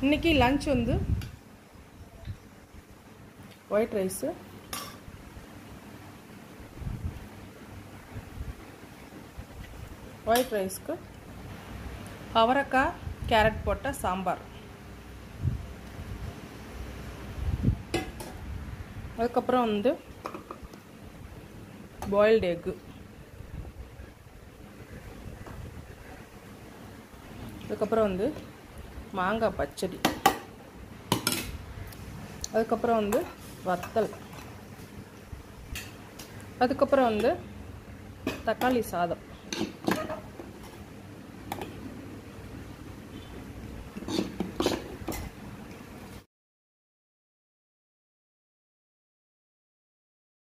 இன்னைக்கு லஞ்ச் வந்து white rice white ரைஸ்க்கு அவரைக்காய் கேரட் போட்ட சாம்பார் அதுக்கப்புறம் வந்து பாயில்டு எக்கு அதுக்கப்புறம் வந்து மாங்காய் பச்சடி அதுக்கப்புறம் வந்து வத்தல் அதுக்கப்புறம் வந்து தக்காளி சாதம்